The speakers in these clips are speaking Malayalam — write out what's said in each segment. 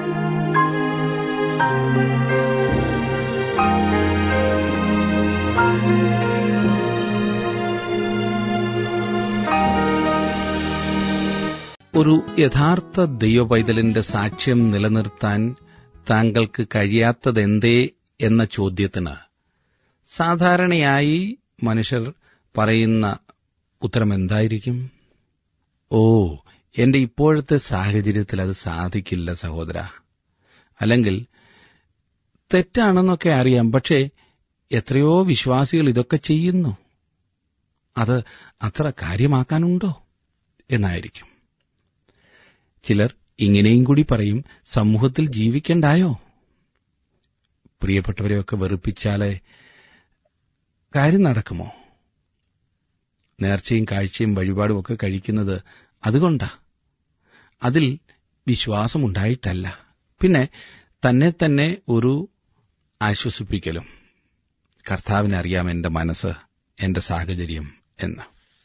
ഒരു യഥാർത്ഥ ദൈവപൈതലിന്റെ സാക്ഷ്യം നിലനിർത്താൻ താങ്കൾക്ക് കഴിയാത്തതെന്തേ എന്ന ചോദ്യത്തിന് സാധാരണയായി മനുഷ്യർ പറയുന്ന ഉത്തരം എന്തായിരിക്കും ഓ എന്റെ ഇപ്പോഴത്തെ സാഹചര്യത്തിൽ അത് സാധിക്കില്ല സഹോദര അല്ലെങ്കിൽ തെറ്റാണെന്നൊക്കെ അറിയാം പക്ഷേ എത്രയോ വിശ്വാസികൾ ഇതൊക്കെ ചെയ്യുന്നു അത് അത്ര കാര്യമാക്കാനുണ്ടോ എന്നായിരിക്കും ചിലർ ഇങ്ങനെയും കൂടി പറയും സമൂഹത്തിൽ ജീവിക്കണ്ടായോ പ്രിയപ്പെട്ടവരെയൊക്കെ വെറുപ്പിച്ചാലേ കാര്യം നടക്കുമോ നേർച്ചയും കാഴ്ചയും വഴിപാടും ഒക്കെ കഴിക്കുന്നത് അതുകൊണ്ടാ അതിൽ വിശ്വാസമുണ്ടായിട്ടല്ല പിന്നെ തന്നെ തന്നെ ഒരു ആശ്വസിപ്പിക്കലും കർത്താവിനറിയാം എന്റെ മനസ്സ് എന്റെ സാഹചര്യം എന്ന്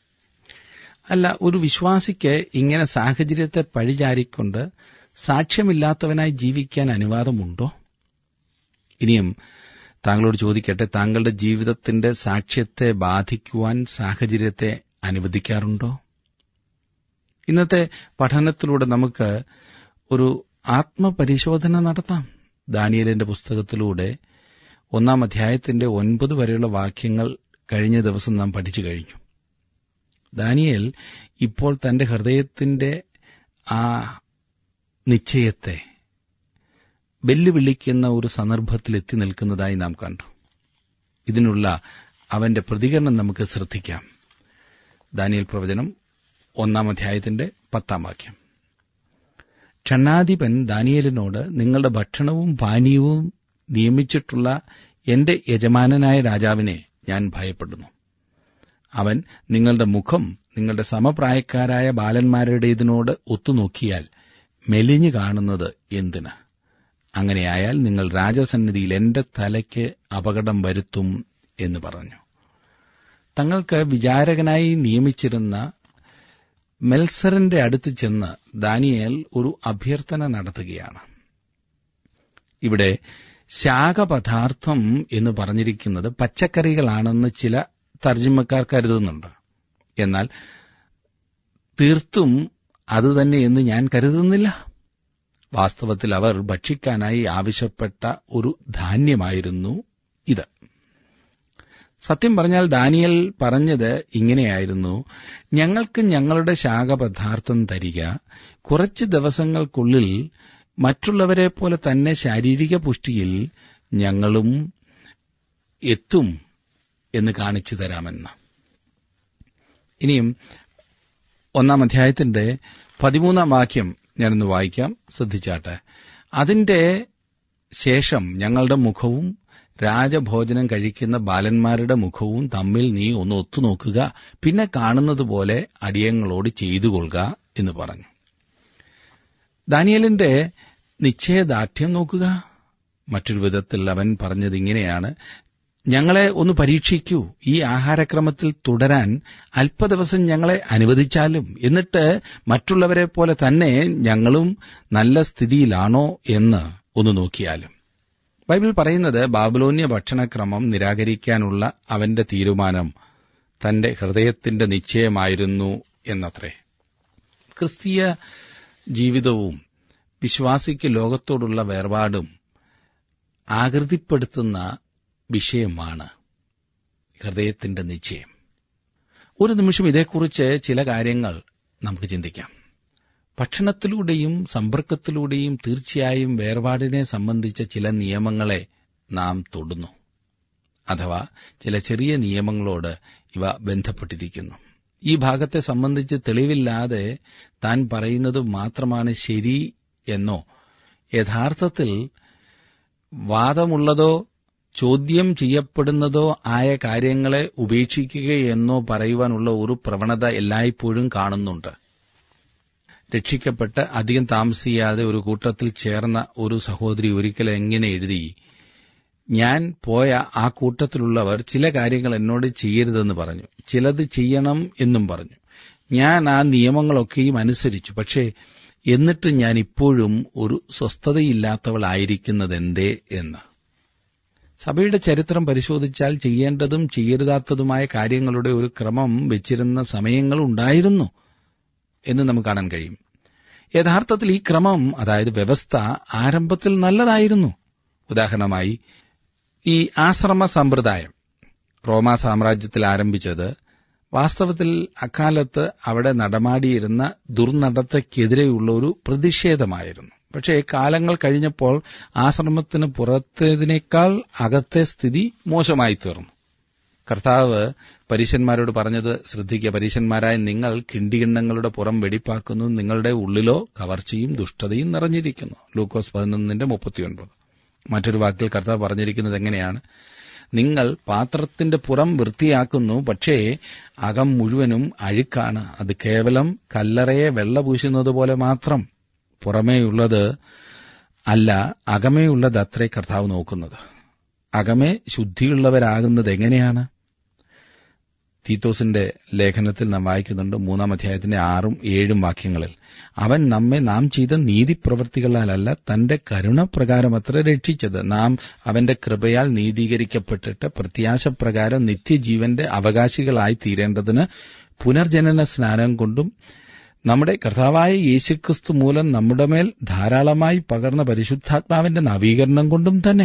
അല്ല ഒരു വിശ്വാസിക്ക് ഇങ്ങനെ സാഹചര്യത്തെ പഴിചാരിക്കൊണ്ട് സാക്ഷ്യമില്ലാത്തവനായി ജീവിക്കാൻ അനുവാദമുണ്ടോ ഇനിയും താങ്കളോട് ചോദിക്കട്ടെ താങ്കളുടെ ജീവിതത്തിന്റെ സാക്ഷ്യത്തെ ബാധിക്കുവാൻ സാഹചര്യത്തെ അനുവദിക്കാറുണ്ടോ ഇന്നത്തെ പഠനത്തിലൂടെ നമുക്ക് ഒരു ആത്മപരിശോധന നടത്താം ദാനിയലിന്റെ പുസ്തകത്തിലൂടെ ഒന്നാം അധ്യായത്തിന്റെ ഒൻപത് വരെയുള്ള വാക്യങ്ങൾ കഴിഞ്ഞ ദിവസം നാം പഠിച്ചു കഴിഞ്ഞു ദാനിയേൽ ഇപ്പോൾ തന്റെ ഹൃദയത്തിന്റെ ആ നിശ്ചയത്തെ വെല്ലുവിളിക്കുന്ന ഒരു സന്ദർഭത്തിൽ എത്തി നിൽക്കുന്നതായി നാം കണ്ടു ഇതിനുള്ള അവന്റെ പ്രതികരണം നമുക്ക് ശ്രദ്ധിക്കാം ദാനിയൽ പ്രവചനം ഒന്നാം അധ്യായത്തിന്റെ പത്താം വാക്യം ക്ഷണാധിപൻ ദാനിയലിനോട് നിങ്ങളുടെ ഭക്ഷണവും പാനീയവും നിയമിച്ചിട്ടുള്ള എന്റെ യജമാനനായ രാജാവിനെ ഞാൻ ഭയപ്പെടുന്നു അവൻ നിങ്ങളുടെ മുഖം നിങ്ങളുടെ സമപ്രായക്കാരായ ബാലന്മാരുടേതിനോട് ഒത്തുനോക്കിയാൽ മെലിഞ്ഞു കാണുന്നത് എന്തിന് അങ്ങനെയായാൽ നിങ്ങൾ രാജസന്നിധിയിൽ എന്റെ തലയ്ക്ക് അപകടം വരുത്തും എന്ന് പറഞ്ഞു തങ്ങൾക്ക് വിചാരകനായി നിയമിച്ചിരുന്ന മെൽസറിന്റെ അടുത്ത് ചെന്ന് ദാനിയേൽ ഒരു അഭ്യർത്ഥന നടത്തുകയാണ് ഇവിടെ ശാഖപദാർത്ഥം എന്ന് പറഞ്ഞിരിക്കുന്നത് പച്ചക്കറികളാണെന്ന് ചില തർജിമക്കാർ കരുതുന്നുണ്ട് എന്നാൽ തീർത്തും അതുതന്നെ എന്ന് ഞാൻ കരുതുന്നില്ല വാസ്തവത്തിൽ അവർ ഭക്ഷിക്കാനായി ആവശ്യപ്പെട്ട ഒരു ധാന്യമായിരുന്നു ഇത് സത്യം പറഞ്ഞാൽ ദാനിയൽ പറഞ്ഞത് ഇങ്ങനെയായിരുന്നു ഞങ്ങൾക്ക് ഞങ്ങളുടെ ശാഖപദാർത്ഥം തരിക കുറച്ച് ദിവസങ്ങൾക്കുള്ളിൽ മറ്റുള്ളവരെ പോലെ തന്നെ ശാരീരിക പുഷ്ടിയിൽ ഞങ്ങളും എത്തും എന്ന് കാണിച്ചു തരാമെന്ന് ഇനിയും ഒന്നാം അധ്യായത്തിന്റെ പതിമൂന്നാം വാക്യം ഞാനൊന്ന് വായിക്കാം ശ്രദ്ധിച്ചാട്ടെ അതിന്റെ ശേഷം ഞങ്ങളുടെ മുഖവും രാജഭോജനം കഴിക്കുന്ന ബാലന്മാരുടെ മുഖവും തമ്മിൽ നീ ഒന്ന് ഒത്തുനോക്കുക പിന്നെ കാണുന്നത് പോലെ അടിയങ്ങളോട് ചെയ്തു കൊള്ളുക എന്ന് പറഞ്ഞു ദാനിയലിന്റെ നിശ്ചയദാർഢ്യം നോക്കുക മറ്റൊരു വിധത്തിൽ അവൻ പറഞ്ഞത് ഇങ്ങനെയാണ് ഞങ്ങളെ ഒന്ന് പരീക്ഷിക്കൂ ഈ ആഹാരക്രമത്തിൽ തുടരാൻ അല്പദിവസം ഞങ്ങളെ അനുവദിച്ചാലും എന്നിട്ട് മറ്റുള്ളവരെ പോലെ തന്നെ ഞങ്ങളും നല്ല സ്ഥിതിയിലാണോ എന്ന് ഒന്ന് നോക്കിയാലും ബൈബിൾ പറയുന്നത് ബാബുലോന്യ ഭക്ഷണക്രമം നിരാകരിക്കാനുള്ള അവന്റെ തീരുമാനം തന്റെ ഹൃദയത്തിന്റെ നിശ്ചയമായിരുന്നു എന്നത്രേ ക്രിസ്തീയ ജീവിതവും വിശ്വാസിക്ക് ലോകത്തോടുള്ള വേർപാടും ആകൃതിപ്പെടുത്തുന്ന വിഷയമാണ് ഹൃദയത്തിന്റെ നിശ്ചയം ഒരു നിമിഷം ഇതേക്കുറിച്ച് ചില കാര്യങ്ങൾ നമുക്ക് ചിന്തിക്കാം ഭക്ഷണത്തിലൂടെയും സമ്പർക്കത്തിലൂടെയും തീർച്ചയായും വേർപാടിനെ സംബന്ധിച്ച ചില നിയമങ്ങളെ നാം തൊടുന്നു അഥവാ ചില ചെറിയ നിയമങ്ങളോട് ഇവ ബന്ധപ്പെട്ടിരിക്കുന്നു ഈ ഭാഗത്തെ സംബന്ധിച്ച് തെളിവില്ലാതെ താൻ പറയുന്നത് മാത്രമാണ് ശരി എന്നോ യഥാർത്ഥത്തിൽ വാദമുള്ളതോ ചോദ്യം ചെയ്യപ്പെടുന്നതോ ആയ കാര്യങ്ങളെ ഉപേക്ഷിക്കുകയെന്നോ പറയുവാനുള്ള ഒരു പ്രവണത എല്ലായ്പ്പോഴും കാണുന്നുണ്ട് രക്ഷിക്കപ്പെട്ട് അധികം താമസിയാതെ ഒരു കൂട്ടത്തിൽ ചേർന്ന ഒരു സഹോദരി ഒരിക്കൽ എങ്ങനെ എഴുതി ഞാൻ പോയ ആ കൂട്ടത്തിലുള്ളവർ ചില കാര്യങ്ങൾ എന്നോട് ചെയ്യരുതെന്ന് പറഞ്ഞു ചിലത് ചെയ്യണം എന്നും പറഞ്ഞു ഞാൻ ആ നിയമങ്ങളൊക്കെയും അനുസരിച്ചു പക്ഷേ എന്നിട്ട് ഞാൻ ഇപ്പോഴും ഒരു സ്വസ്ഥതയില്ലാത്തവളായിരിക്കുന്നതെന്തേ എന്ന് സഭയുടെ ചരിത്രം പരിശോധിച്ചാൽ ചെയ്യേണ്ടതും ചെയ്യരുതാത്തതുമായ കാര്യങ്ങളുടെ ഒരു ക്രമം വെച്ചിരുന്ന സമയങ്ങൾ ഉണ്ടായിരുന്നു എന്ന് നമുക്ക് കാണാൻ കഴിയും യഥാർത്ഥത്തിൽ ഈ ക്രമം അതായത് വ്യവസ്ഥ ആരംഭത്തിൽ നല്ലതായിരുന്നു ഉദാഹരണമായി ഈ ആശ്രമ സമ്പ്രദായം റോമാ സാമ്രാജ്യത്തിൽ ആരംഭിച്ചത് വാസ്തവത്തിൽ അക്കാലത്ത് അവിടെ നടമാടിയിരുന്ന ദുർനടത്തയ്ക്കെതിരെയുള്ള ഒരു പ്രതിഷേധമായിരുന്നു പക്ഷേ കാലങ്ങൾ കഴിഞ്ഞപ്പോൾ ആശ്രമത്തിന് പുറത്തേതിനേക്കാൾ അകത്തെ സ്ഥിതി മോശമായി തീർന്നു കർത്താവ് പരീശന്മാരോട് പറഞ്ഞത് ശ്രദ്ധിക്കുക പരീശന്മാരായ നിങ്ങൾ കിണ്ടികിണ്ണങ്ങളുടെ പുറം വെടിപ്പാക്കുന്നു നിങ്ങളുടെ ഉള്ളിലോ കവർച്ചയും ദുഷ്ടതയും നിറഞ്ഞിരിക്കുന്നു ലൂക്കോസ് പതിനൊന്നിന്റെ മുപ്പത്തിയൊൻപത് മറ്റൊരു വാക്കിൽ കർത്താവ് പറഞ്ഞിരിക്കുന്നത് എങ്ങനെയാണ് നിങ്ങൾ പാത്രത്തിന്റെ പുറം വൃത്തിയാക്കുന്നു പക്ഷേ അകം മുഴുവനും അഴുക്കാണ് അത് കേവലം കല്ലറയെ വെള്ള പൂശുന്നത് പോലെ മാത്രം പുറമേയുള്ളത് അല്ല അകമേയുള്ളത് അത്രേ കർത്താവ് നോക്കുന്നത് അകമേ ശുദ്ധിയുള്ളവരാകുന്നത് എങ്ങനെയാണ് തീത്തോസിന്റെ ലേഖനത്തിൽ നാം വായിക്കുന്നുണ്ട് മൂന്നാം അധ്യായത്തിന്റെ ആറും ഏഴും വാക്യങ്ങളിൽ അവൻ നമ്മെ നാം ചെയ്ത നീതിപ്രവൃത്തികളാലല്ല തന്റെ കരുണപ്രകാരം അത്ര രക്ഷിച്ചത് നാം അവന്റെ കൃപയാൽ നീതീകരിക്കപ്പെട്ടിട്ട് പ്രത്യാശപ്രകാരം നിത്യജീവന്റെ അവകാശികളായി തീരേണ്ടതിന് പുനർജനന സ്നാനം കൊണ്ടും നമ്മുടെ കർത്താവായ യേശുക്രിസ്തു മൂലം നമ്മുടെ മേൽ ധാരാളമായി പകർന്ന പരിശുദ്ധാത്മാവിന്റെ നവീകരണം കൊണ്ടും തന്നെ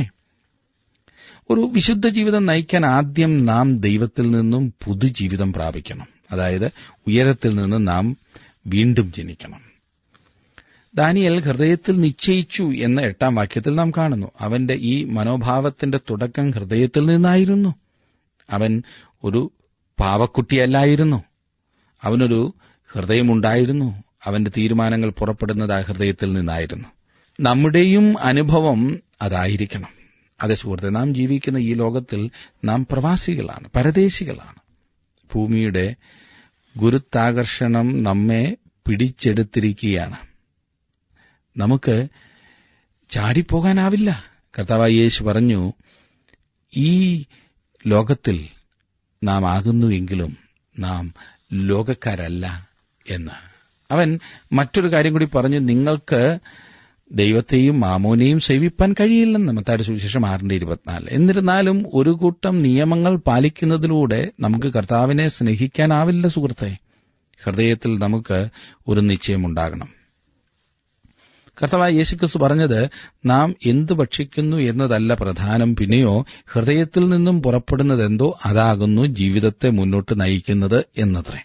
ഒരു വിശുദ്ധ ജീവിതം നയിക്കാൻ ആദ്യം നാം ദൈവത്തിൽ നിന്നും പുതുജീവിതം പ്രാപിക്കണം അതായത് ഉയരത്തിൽ നിന്ന് നാം വീണ്ടും ജനിക്കണം ദാനിയൽ ഹൃദയത്തിൽ നിശ്ചയിച്ചു എന്ന എട്ടാം വാക്യത്തിൽ നാം കാണുന്നു അവന്റെ ഈ മനോഭാവത്തിന്റെ തുടക്കം ഹൃദയത്തിൽ നിന്നായിരുന്നു അവൻ ഒരു പാവക്കുട്ടിയല്ലായിരുന്നു അവനൊരു ഹൃദയമുണ്ടായിരുന്നു അവന്റെ തീരുമാനങ്ങൾ പുറപ്പെടുന്നത് ആ ഹൃദയത്തിൽ നിന്നായിരുന്നു നമ്മുടെയും അനുഭവം അതായിരിക്കണം അതെ സുഹൃത്തെ നാം ജീവിക്കുന്ന ഈ ലോകത്തിൽ നാം പ്രവാസികളാണ് പരദേശികളാണ് ഭൂമിയുടെ ഗുരുത്താകർഷണം നമ്മെ പിടിച്ചെടുത്തിരിക്കുകയാണ് നമുക്ക് ചാടിപ്പോകാനാവില്ല കർത്താവായ യേശു പറഞ്ഞു ഈ ലോകത്തിൽ നാം ആകുന്നുവെങ്കിലും നാം ലോകക്കാരല്ല എന്ന് അവൻ മറ്റൊരു കാര്യം കൂടി പറഞ്ഞു നിങ്ങൾക്ക് ദൈവത്തെയും മാമോനെയും സേവിപ്പാൻ കഴിയില്ലെന്ന് മത്തായുടെ സുവിശേഷം ആറിന്റെ ഇരുപത്തിനാല് എന്നിരുന്നാലും ഒരു കൂട്ടം നിയമങ്ങൾ പാലിക്കുന്നതിലൂടെ നമുക്ക് കർത്താവിനെ സ്നേഹിക്കാനാവില്ല സുഹൃത്തെ ഹൃദയത്തിൽ നമുക്ക് ഒരു നിശ്ചയമുണ്ടാകണം കർത്താവായ യേശുക്രിസ്തു പറഞ്ഞത് നാം എന്തു ഭക്ഷിക്കുന്നു എന്നതല്ല പ്രധാനം പിന്നെയോ ഹൃദയത്തിൽ നിന്നും പുറപ്പെടുന്നതെന്തോ അതാകുന്നു ജീവിതത്തെ മുന്നോട്ട് നയിക്കുന്നത് എന്നത്രേ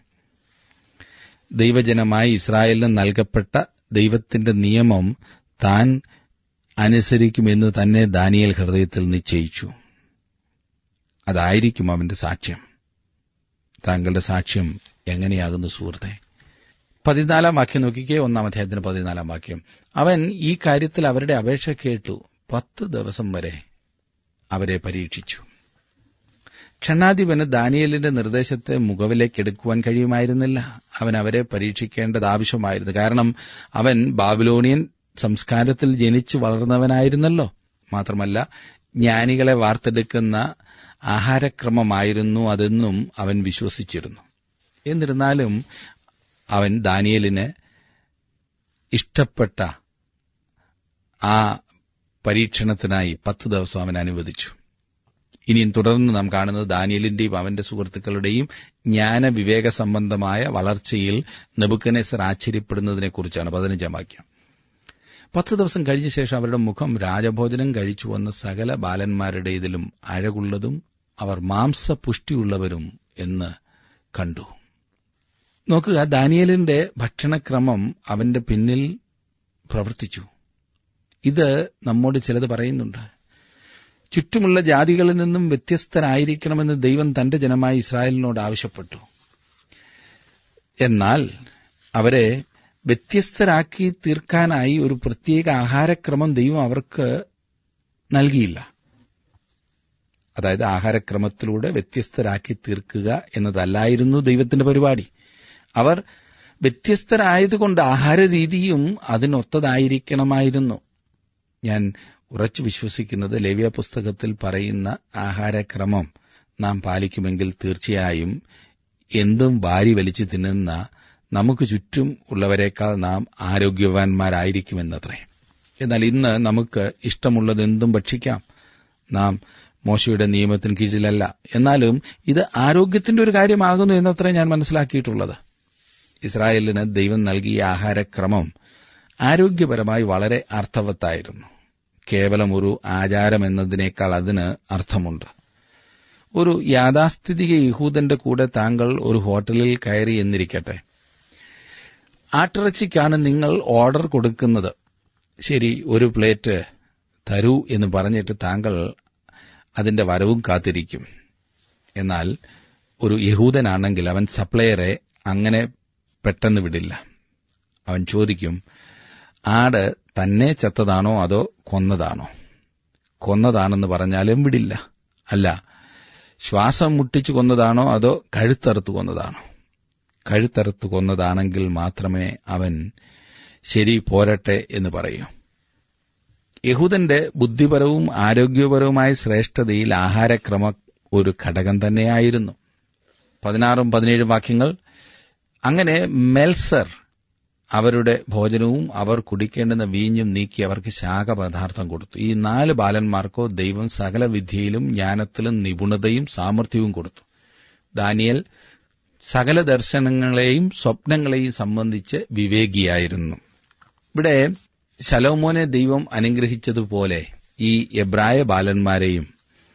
ദൈവജനമായി ഇസ്രായേലിന് നൽകപ്പെട്ട ദൈവത്തിന്റെ നിയമം താൻ അനുസരിക്കുമെന്ന് തന്നെ ദാനിയൽ ഹൃദയത്തിൽ നിശ്ചയിച്ചു അതായിരിക്കും അവന്റെ സാക്ഷ്യം താങ്കളുടെ സാക്ഷ്യം എങ്ങനെയാകുന്നു സുഹൃത്തെ പതിനാലാം വാക്യം നോക്കിക്കേ ഒന്നാം അധ്യായത്തിന് പതിനാലാം വാക്യം അവൻ ഈ കാര്യത്തിൽ അവരുടെ അപേക്ഷ കേട്ടു പത്ത് ദിവസം വരെ അവരെ പരീക്ഷിച്ചു ക്ഷണാധിപന് ദാനിയലിന്റെ നിർദ്ദേശത്തെ മുഖവിലേക്കെടുക്കുവാൻ കഴിയുമായിരുന്നില്ല അവൻ അവരെ പരീക്ഷിക്കേണ്ടത് ആവശ്യമായിരുന്നു കാരണം അവൻ ബാബിലോണിയൻ സംസ്കാരത്തിൽ ജനിച്ചു വളർന്നവനായിരുന്നല്ലോ മാത്രമല്ല ജ്ഞാനികളെ വാർത്തെടുക്കുന്ന ആഹാരക്രമമായിരുന്നു അതെന്നും അവൻ വിശ്വസിച്ചിരുന്നു എന്നിരുന്നാലും അവൻ ദാനിയലിന് ഇഷ്ടപ്പെട്ട ആ പരീക്ഷണത്തിനായി പത്ത് ദിവസം അവൻ അനുവദിച്ചു ഇനിയും തുടർന്ന് നാം കാണുന്നത് ദാനിയലിന്റെയും അവന്റെ സുഹൃത്തുക്കളുടെയും ജ്ഞാന വിവേക സംബന്ധമായ വളർച്ചയിൽ നെബുക്കനേസർ ആശ്ചര്യപ്പെടുന്നതിനെക്കുറിച്ചാണ് പതിനഞ്ചാം വാക്യം പത്ത് ദിവസം കഴിഞ്ഞ ശേഷം അവരുടെ മുഖം രാജഭോജനം കഴിച്ചു വന്ന സകല ബാലന്മാരുടെ ഇതിലും അഴകുള്ളതും അവർ മാംസപുഷ്ടിയുള്ളവരും എന്ന് കണ്ടു നോക്കുക ദാനിയലിന്റെ ഭക്ഷണക്രമം അവന്റെ പിന്നിൽ പ്രവർത്തിച്ചു ഇത് നമ്മോട് ചിലത് പറയുന്നുണ്ട് ചുറ്റുമുള്ള ജാതികളിൽ നിന്നും വ്യത്യസ്തരായിരിക്കണമെന്ന് ദൈവം തന്റെ ജനമായ ഇസ്രായേലിനോട് ആവശ്യപ്പെട്ടു എന്നാൽ അവരെ വ്യത്യസ്തരാക്കി തീർക്കാനായി ഒരു പ്രത്യേക ആഹാരക്രമം ദൈവം അവർക്ക് നൽകിയില്ല അതായത് ആഹാരക്രമത്തിലൂടെ വ്യത്യസ്തരാക്കി തീർക്കുക എന്നതല്ലായിരുന്നു ദൈവത്തിന്റെ പരിപാടി അവർ വ്യത്യസ്തരായതുകൊണ്ട് ആഹാരരീതിയും അതിനൊത്തതായിരിക്കണമായിരുന്നു ഞാൻ ഉറച്ചു വിശ്വസിക്കുന്നത് ലേവ്യ പുസ്തകത്തിൽ പറയുന്ന ആഹാരക്രമം നാം പാലിക്കുമെങ്കിൽ തീർച്ചയായും എന്തും വാരി വലിച്ചു തിന്നുന്ന നമുക്ക് ചുറ്റും ഉള്ളവരെക്കാൾ നാം ആരോഗ്യവാന്മാരായിരിക്കുമെന്നത്രേ എന്നാൽ ഇന്ന് നമുക്ക് ഇഷ്ടമുള്ളതെന്തും ഭക്ഷിക്കാം നാം മോശയുടെ നിയമത്തിന് കീഴിലല്ല എന്നാലും ഇത് ആരോഗ്യത്തിന്റെ ഒരു കാര്യമാകുന്നു എന്നത്രേ ഞാൻ മനസ്സിലാക്കിയിട്ടുള്ളത് ഇസ്രായേലിന് ദൈവം നൽകിയ ആഹാരക്രമം ആരോഗ്യപരമായി വളരെ അർത്ഥവത്തായിരുന്നു കേവലം ഒരു ആചാരം എന്നതിനേക്കാൾ അതിന് അർത്ഥമുണ്ട് ഒരു യാഥാസ്ഥിതിക യഹൂദന്റെ കൂടെ താങ്കൾ ഒരു ഹോട്ടലിൽ കയറി എന്നിരിക്കട്ടെ ആട്ടിറച്ചിക്കാണ് നിങ്ങൾ ഓർഡർ കൊടുക്കുന്നത് ശരി ഒരു പ്ലേറ്റ് തരൂ എന്ന് പറഞ്ഞിട്ട് താങ്കൾ അതിന്റെ വരവും കാത്തിരിക്കും എന്നാൽ ഒരു യഹൂദനാണെങ്കിൽ അവൻ സപ്ലയറെ അങ്ങനെ പെട്ടെന്ന് വിടില്ല അവൻ ചോദിക്കും ആട് തന്നെ ചത്തതാണോ അതോ കൊന്നതാണോ കൊന്നതാണെന്ന് പറഞ്ഞാലും വിടില്ല അല്ല ശ്വാസം മുട്ടിച്ചു കൊന്നതാണോ അതോ കഴുത്തറുത്ത് കൊന്നതാണോ കഴുത്തറുത്ത് കൊന്നതാണെങ്കിൽ മാത്രമേ അവൻ ശരി പോരട്ടെ എന്ന് പറയൂ യഹൂദന്റെ ബുദ്ധിപരവും ആരോഗ്യപരവുമായ ശ്രേഷ്ഠതയിൽ ആഹാരക്രമം ഒരു ഘടകം തന്നെയായിരുന്നു പതിനാറും പതിനേഴും വാക്യങ്ങൾ അങ്ങനെ മെൽസർ അവരുടെ ഭോജനവും അവർ കുടിക്കേണ്ടുന്ന വീഞ്ഞും നീക്കി അവർക്ക് ശാഖപദാർത്ഥം കൊടുത്തു ഈ നാല് ബാലന്മാർക്കോ ദൈവം സകല വിദ്യയിലും ജ്ഞാനത്തിലും നിപുണതയും സാമർഥ്യവും കൊടുത്തു ദാനിയൽ സകല ദർശനങ്ങളെയും സ്വപ്നങ്ങളെയും സംബന്ധിച്ച് വിവേകിയായിരുന്നു ഇവിടെ ശലോമോനെ ദൈവം അനുഗ്രഹിച്ചതുപോലെ ഈ എബ്രായ ബാലന്മാരെയും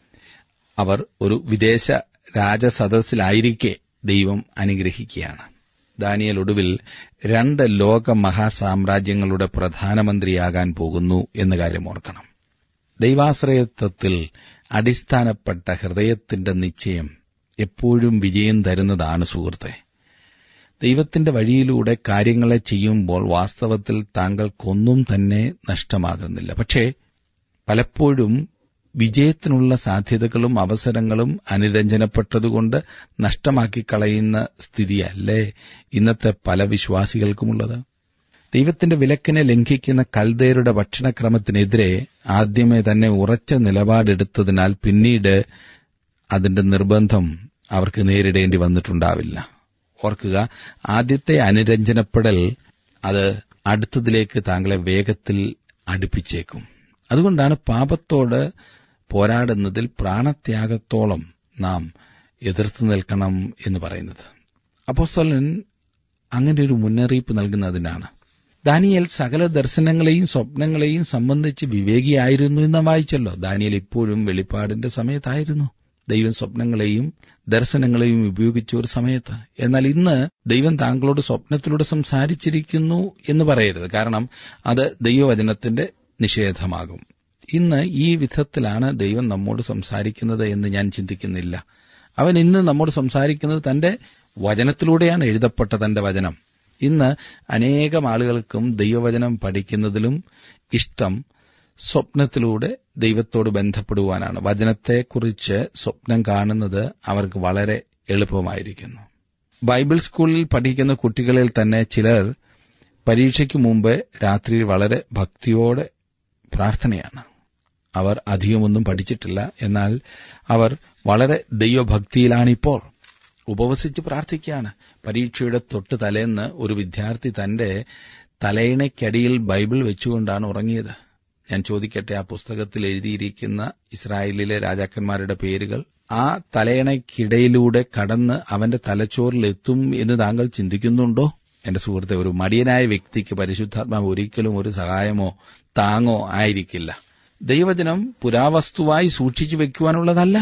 അവർ ഒരു വിദേശ രാജസദസ്സിലായിരിക്കെ ദൈവം അനുഗ്രഹിക്കുകയാണ് ദാനിയൽ ഒടുവിൽ രണ്ട് ലോക മഹാസാമ്രാജ്യങ്ങളുടെ പ്രധാനമന്ത്രിയാകാൻ പോകുന്നു എന്ന കാര്യം ഓർക്കണം ദൈവാശ്രയത്വത്തിൽ അടിസ്ഥാനപ്പെട്ട ഹൃദയത്തിന്റെ നിശ്ചയം എപ്പോഴും വിജയം തരുന്നതാണ് സുഹൃത്തെ ദൈവത്തിന്റെ വഴിയിലൂടെ കാര്യങ്ങളെ ചെയ്യുമ്പോൾ വാസ്തവത്തിൽ താങ്കൾക്കൊന്നും തന്നെ നഷ്ടമാകുന്നില്ല പക്ഷേ പലപ്പോഴും വിജയത്തിനുള്ള സാധ്യതകളും അവസരങ്ങളും അനുരഞ്ജനപ്പെട്ടതുകൊണ്ട് നഷ്ടമാക്കി കളയുന്ന സ്ഥിതിയല്ലേ ഇന്നത്തെ പല വിശ്വാസികൾക്കുമുള്ളത് ദൈവത്തിന്റെ വിലക്കിനെ ലംഘിക്കുന്ന കൽദേരുടെ ഭക്ഷണക്രമത്തിനെതിരെ ആദ്യമേ തന്നെ ഉറച്ച നിലപാടെടുത്തതിനാൽ പിന്നീട് അതിന്റെ നിർബന്ധം അവർക്ക് നേരിടേണ്ടി വന്നിട്ടുണ്ടാവില്ല ഓർക്കുക ആദ്യത്തെ അനുരഞ്ജനപ്പെടൽ അത് അടുത്തതിലേക്ക് താങ്കളെ വേഗത്തിൽ അടുപ്പിച്ചേക്കും അതുകൊണ്ടാണ് പാപത്തോട് പോരാടുന്നതിൽ പ്രാണത്യാഗത്തോളം നാം എതിർത്ത് നിൽക്കണം എന്ന് പറയുന്നത് അപ്പോസ്തലൻ അങ്ങനെ ഒരു മുന്നറിയിപ്പ് നൽകുന്നതിനാണ് ദാനിയൽ സകല ദർശനങ്ങളെയും സ്വപ്നങ്ങളെയും സംബന്ധിച്ച് വിവേകിയായിരുന്നു എന്ന് വായിച്ചല്ലോ ദാനിയൽ ഇപ്പോഴും വെളിപ്പാടിന്റെ സമയത്തായിരുന്നു ദൈവം സ്വപ്നങ്ങളെയും ദർശനങ്ങളെയും ഉപയോഗിച്ച ഒരു സമയത്ത് എന്നാൽ ഇന്ന് ദൈവം താങ്കളോട് സ്വപ്നത്തിലൂടെ സംസാരിച്ചിരിക്കുന്നു എന്ന് പറയരുത് കാരണം അത് ദൈവവചനത്തിന്റെ നിഷേധമാകും ഇന്ന് ഈ വിധത്തിലാണ് ദൈവം നമ്മോട് സംസാരിക്കുന്നത് എന്ന് ഞാൻ ചിന്തിക്കുന്നില്ല അവൻ ഇന്ന് നമ്മോട് സംസാരിക്കുന്നത് തന്റെ വചനത്തിലൂടെയാണ് എഴുതപ്പെട്ട തന്റെ വചനം ഇന്ന് അനേകം ആളുകൾക്കും ദൈവവചനം പഠിക്കുന്നതിലും ഇഷ്ടം സ്വപ്നത്തിലൂടെ ദൈവത്തോട് ബന്ധപ്പെടുവാനാണ് വചനത്തെക്കുറിച്ച് സ്വപ്നം കാണുന്നത് അവർക്ക് വളരെ എളുപ്പമായിരിക്കുന്നു ബൈബിൾ സ്കൂളിൽ പഠിക്കുന്ന കുട്ടികളിൽ തന്നെ ചിലർ പരീക്ഷയ്ക്ക് മുമ്പ് രാത്രിയിൽ വളരെ ഭക്തിയോടെ പ്രാർത്ഥനയാണ് അവർ അധികമൊന്നും പഠിച്ചിട്ടില്ല എന്നാൽ അവർ വളരെ ദൈവഭക്തിയിലാണിപ്പോൾ ഉപവസിച്ച് പ്രാർത്ഥിക്കുകയാണ് പരീക്ഷയുടെ തൊട്ട് തലേന്ന് ഒരു വിദ്യാർത്ഥി തന്റെ തലയിണയ്ക്കടിയിൽ ബൈബിൾ വെച്ചുകൊണ്ടാണ് ഉറങ്ങിയത് ഞാൻ ചോദിക്കട്ടെ ആ പുസ്തകത്തിൽ എഴുതിയിരിക്കുന്ന ഇസ്രായേലിലെ രാജാക്കന്മാരുടെ പേരുകൾ ആ തലയണയ്ക്കിടയിലൂടെ കടന്ന് അവന്റെ തലച്ചോറിലെത്തും എന്ന് താങ്കൾ ചിന്തിക്കുന്നുണ്ടോ എന്റെ സുഹൃത്തെ ഒരു മടിയനായ വ്യക്തിക്ക് പരിശുദ്ധാത്മാവ് ഒരിക്കലും ഒരു സഹായമോ താങ്ങോ ആയിരിക്കില്ല ദൈവജനം പുരാവസ്തുവായി സൂക്ഷിച്ചു വെക്കുവാനുള്ളതല്ല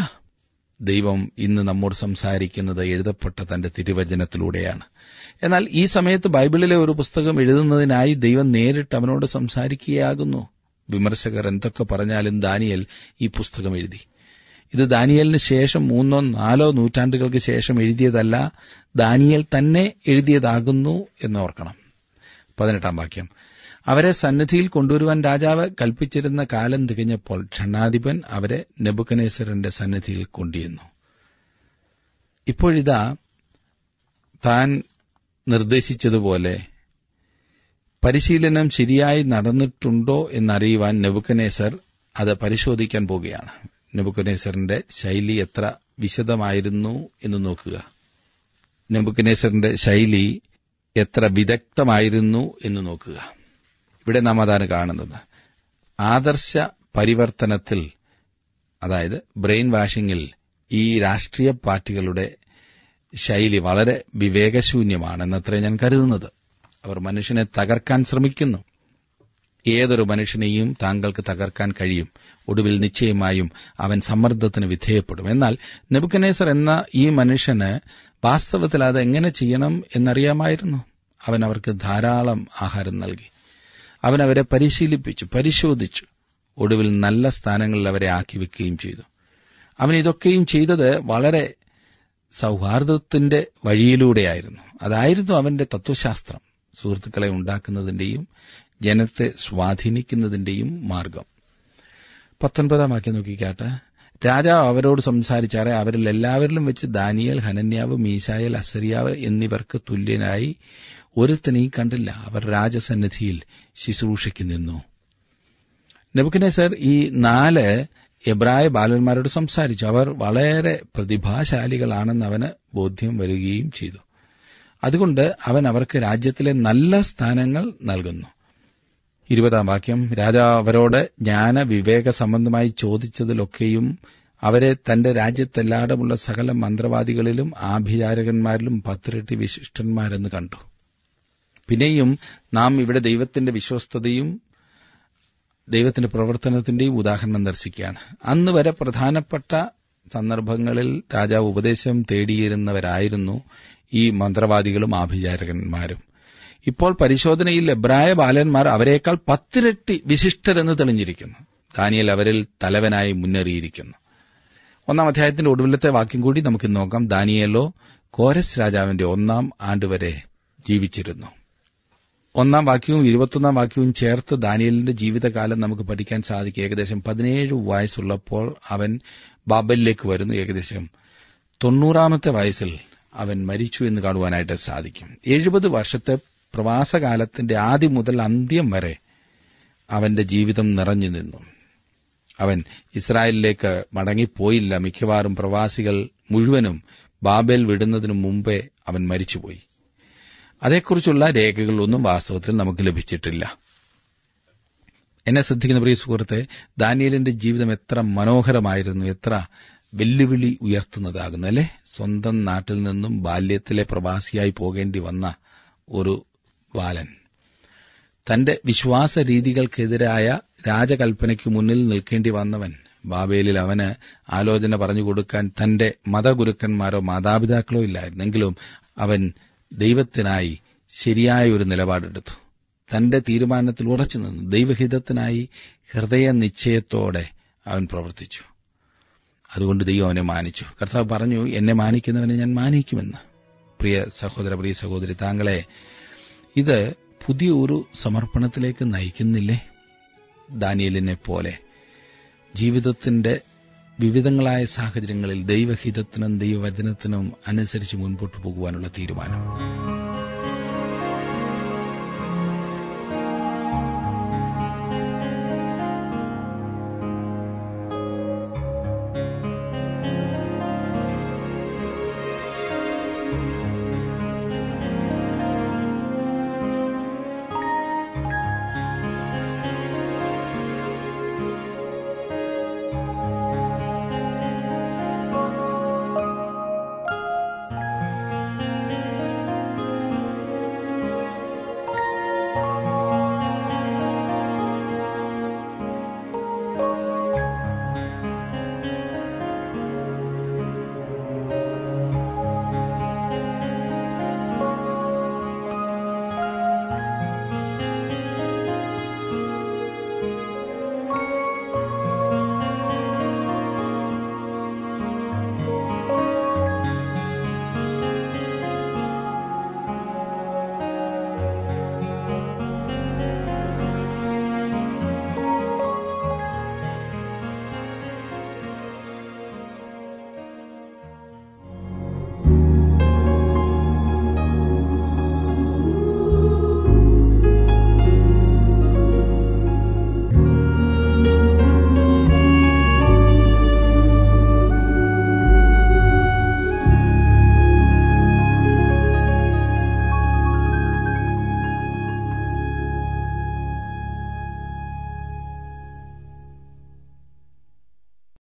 ദൈവം ഇന്ന് നമ്മോട് സംസാരിക്കുന്നത് എഴുതപ്പെട്ട തന്റെ തിരുവചനത്തിലൂടെയാണ് എന്നാൽ ഈ സമയത്ത് ബൈബിളിലെ ഒരു പുസ്തകം എഴുതുന്നതിനായി ദൈവം നേരിട്ട് അവനോട് സംസാരിക്കുകയാകുന്നു വിമർശകർ എന്തൊക്കെ പറഞ്ഞാലും ദാനിയൽ ഈ പുസ്തകം എഴുതി ഇത് ദാനിയലിന് ശേഷം മൂന്നോ നാലോ നൂറ്റാണ്ടുകൾക്ക് ശേഷം എഴുതിയതല്ല ദാനിയൽ തന്നെ എഴുതിയതാകുന്നു എന്നോർക്കണം പതിനെട്ടാം വാക്യം അവരെ സന്നിധിയിൽ കൊണ്ടുവരുവാൻ രാജാവ് കൽപ്പിച്ചിരുന്ന കാലം തികഞ്ഞപ്പോൾ ക്ഷണാധിപൻ അവരെ നെബുക്കനേസറിന്റെ സന്നിധിയിൽ കൊണ്ടുവന്നു ഇപ്പോഴിതാ താൻ നിർദ്ദേശിച്ചതുപോലെ പരിശീലനം ശരിയായി നടന്നിട്ടുണ്ടോ എന്നറിയുവാൻ നെബുക്കനേസർ അത് പരിശോധിക്കാൻ പോകുകയാണ് നെബുക്കനേസറിന്റെ ശൈലി എത്ര വിശദമായിരുന്നു എന്ന് നോക്കുക നെബുക്കനേസറിന്റെ ശൈലി എത്ര വിദഗ്ധമായിരുന്നു എന്ന് നോക്കുക ഇവിടെ നാം അതാണ് കാണുന്നത് ആദർശ പരിവർത്തനത്തിൽ അതായത് ബ്രെയിൻ വാഷിംഗിൽ ഈ രാഷ്ട്രീയ പാർട്ടികളുടെ ശൈലി വളരെ വിവേകശൂന്യമാണെന്നത്രേ ഞാൻ കരുതുന്നത് അവർ മനുഷ്യനെ തകർക്കാൻ ശ്രമിക്കുന്നു ഏതൊരു മനുഷ്യനെയും താങ്കൾക്ക് തകർക്കാൻ കഴിയും ഒടുവിൽ നിശ്ചയമായും അവൻ സമ്മർദ്ദത്തിന് വിധേയപ്പെടും എന്നാൽ നെബുക്കനേസർ എന്ന ഈ മനുഷ്യന് വാസ്തവത്തിൽ അത് എങ്ങനെ ചെയ്യണം എന്നറിയാമായിരുന്നു അവൻ അവർക്ക് ധാരാളം ആഹാരം നൽകി അവൻ അവരെ പരിശീലിപ്പിച്ചു പരിശോധിച്ചു ഒടുവിൽ നല്ല സ്ഥാനങ്ങളിൽ അവരെ ആക്കി വെക്കുകയും ചെയ്തു അവൻ ഇതൊക്കെയും ചെയ്തത് വളരെ സൗഹാർദ്ദത്തിന്റെ വഴിയിലൂടെയായിരുന്നു അതായിരുന്നു അവന്റെ തത്വശാസ്ത്രം സുഹൃത്തുക്കളെ ഉണ്ടാക്കുന്നതിന്റെയും ജനത്തെ സ്വാധീനിക്കുന്നതിന്റെയും മാർഗം പത്തൊൻപതാം വാക്യം നോക്കിക്കാട്ടെ രാജാവ് അവരോട് സംസാരിച്ചാറെ അവരിൽ എല്ലാവരിലും വെച്ച് ദാനിയൽ ഹനന്യാവ് മീശായൽ അസരിയാവ് എന്നിവർക്ക് തുല്യനായി ഒരുത്തനെയും കണ്ടില്ല അവർ രാജസന്നിധിയിൽ ശുശ്രൂഷയ്ക്ക് നിന്നു നെബുക്കനേസർ ഈ നാല് എബ്രായ ബാലന്മാരോട് സംസാരിച്ചു അവർ വളരെ പ്രതിഭാശാലികളാണെന്ന് അവന് ബോധ്യം വരികയും ചെയ്തു അതുകൊണ്ട് അവൻ അവർക്ക് രാജ്യത്തിലെ നല്ല സ്ഥാനങ്ങൾ നൽകുന്നു ഇരുപതാം വാക്യം രാജാവ് അവരോട് ജ്ഞാന വിവേക സംബന്ധമായി ചോദിച്ചതിലൊക്കെയും അവരെ തന്റെ രാജ്യത്തെല്ലായിടമുള്ള സകല മന്ത്രവാദികളിലും ആഭിചാരകന്മാരിലും പത്തിരട്ടി വിശിഷ്ടന്മാരെന്ന് കണ്ടു പിന്നെയും നാം ഇവിടെ ദൈവത്തിന്റെ വിശ്വസ്തതയും ദൈവത്തിന്റെ പ്രവർത്തനത്തിന്റെയും ഉദാഹരണം ദർശിക്കുകയാണ് അന്ന് വരെ പ്രധാനപ്പെട്ട സന്ദർഭങ്ങളിൽ രാജാവ് ഉപദേശം തേടിയിരുന്നവരായിരുന്നു ഈ മന്ത്രവാദികളും ആഭിചാരകന്മാരും ഇപ്പോൾ പരിശോധനയിൽ എബ്രായ ബാലന്മാർ അവരെക്കാൾ പത്തിരട്ടി വിശിഷ്ടരെന്ന് തെളിഞ്ഞിരിക്കുന്നു ദാനിയൽ അവരിൽ തലവനായി മുന്നേറിയിരിക്കുന്നു ഒന്നാം അധ്യായത്തിന്റെ ഒടുവിലത്തെ വാക്യം കൂടി നമുക്ക് നോക്കാം ദാനിയലോ കോരസ് രാജാവിന്റെ ഒന്നാം ആണ്ടുവരെ ജീവിച്ചിരുന്നു ഒന്നാം വാക്യവും ഇരുപത്തൊന്നാം വാക്യവും ചേർത്ത് ദാനിയലിന്റെ ജീവിതകാലം നമുക്ക് പഠിക്കാൻ സാധിക്കും ഏകദേശം പതിനേഴ് വയസ്സുള്ളപ്പോൾ അവൻ ബാബലിലേക്ക് വരുന്നു ഏകദേശം തൊണ്ണൂറാമത്തെ വയസ്സിൽ അവൻ മരിച്ചു എന്ന് കാണുവാനായിട്ട് സാധിക്കും എഴുപത് വർഷത്തെ പ്രവാസകാലത്തിന്റെ ആദ്യം മുതൽ അന്ത്യം വരെ അവന്റെ ജീവിതം നിറഞ്ഞു നിന്നു അവൻ ഇസ്രായേലിലേക്ക് മടങ്ങിപ്പോയില്ല മിക്കവാറും പ്രവാസികൾ മുഴുവനും ബാബേൽ വിടുന്നതിനു മുമ്പേ അവൻ മരിച്ചുപോയി അതേക്കുറിച്ചുള്ള രേഖകളൊന്നും വാസ്തവത്തിൽ നമുക്ക് ലഭിച്ചിട്ടില്ല എന്നെ ശ്രദ്ധിക്കുന്ന പ്രിയ സുഹൃത്തെ ദാനിയലിന്റെ ജീവിതം എത്ര മനോഹരമായിരുന്നു എത്ര വെല്ലുവിളി ഉയർത്തുന്നതാകുന്നു അല്ലെ സ്വന്തം നാട്ടിൽ നിന്നും ബാല്യത്തിലെ പ്രവാസിയായി പോകേണ്ടി വന്ന ഒരു ബാലൻ തന്റെ വിശ്വാസ രീതികൾക്കെതിരായ രാജകൽപ്പനയ്ക്ക് മുന്നിൽ നിൽക്കേണ്ടി വന്നവൻ ബാബേലിൽ അവന് ആലോചന പറഞ്ഞുകൊടുക്കാൻ തന്റെ മതഗുരുക്കന്മാരോ മാതാപിതാക്കളോ ഇല്ലായിരുന്നെങ്കിലും അവൻ ദൈവത്തിനായി ശരിയായ ഒരു നിലപാടെടുത്തു തന്റെ തീരുമാനത്തിൽ ഉറച്ചു നിന്നു ദൈവഹിതത്തിനായി ഹൃദയ നിശ്ചയത്തോടെ അവൻ പ്രവർത്തിച്ചു അതുകൊണ്ട് ദൈവം അവനെ മാനിച്ചു കർത്താവ് പറഞ്ഞു എന്നെ മാനിക്കുന്നവനെ ഞാൻ മാനിക്കുമെന്ന് പ്രിയ സഹോദര പ്രിയ സഹോദരി താങ്കളെ ഇത് പുതിയ ഒരു സമർപ്പണത്തിലേക്ക് നയിക്കുന്നില്ലേ ദാനിയലിനെ പോലെ ജീവിതത്തിന്റെ വിവിധങ്ങളായ സാഹചര്യങ്ങളിൽ ദൈവഹിതത്തിനും ദൈവവചനത്തിനും അനുസരിച്ച് മുൻപോട്ട് പോകുവാനുള്ള തീരുമാനം